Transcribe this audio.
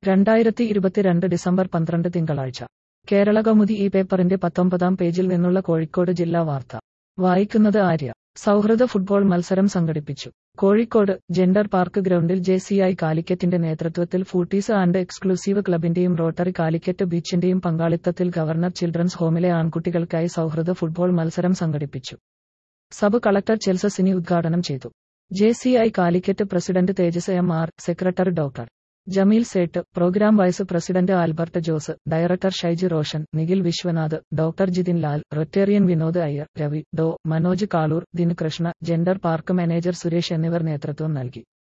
രണ്ടായിരത്തി ഇരുപത്തിരണ്ട് ഡിസംബർ പന്ത്രണ്ട് തിങ്കളാഴ്ച കേരള കൗമുദി ഈ പേപ്പറിന്റെ പത്തൊമ്പതാം പേജിൽ നിന്നുള്ള കോഴിക്കോട് ജില്ലാ വാർത്ത വായിക്കുന്നത് ആര്യ സൗഹൃദ ഫുട്ബോൾ മത്സരം സംഘടിപ്പിച്ചു കോഴിക്കോട് ജെൻഡർ പാർക്ക് ഗ്രൗണ്ടിൽ ജെ സി ഐ കാലിക്കറ്റിന്റെ നേതൃത്വത്തിൽ ഫൂട്ടീസ് ആൻഡ് എക്സ്ക്ലൂസീവ് ക്ലബിന്റെയും റോട്ടറി കാലിക്കറ്റ് ബീച്ചിന്റെയും പങ്കാളിത്തത്തിൽ ഗവർണർ ചിൽഡ്രൻസ് ഹോമിലെ ആൺകുട്ടികൾക്കായി സൗഹൃദ ഫുട്ബോൾ മത്സരം സംഘടിപ്പിച്ചു സബ് കളക്ടർ ചെൽസസിനി ഉദ്ഘാടനം ചെയ്തു J C I Calicut president Tejas M R secretary doctor Jameel Sait program vice president Albert Jose director Shaiji Roshan Nikhil Viswanath doctor Jithin Lal Rotarian Vinod Iyer Ravi Dr Manoj Kalur Dinakrishna gender park manager Suresh എന്നിവർ നേതൃത്വം നൽകി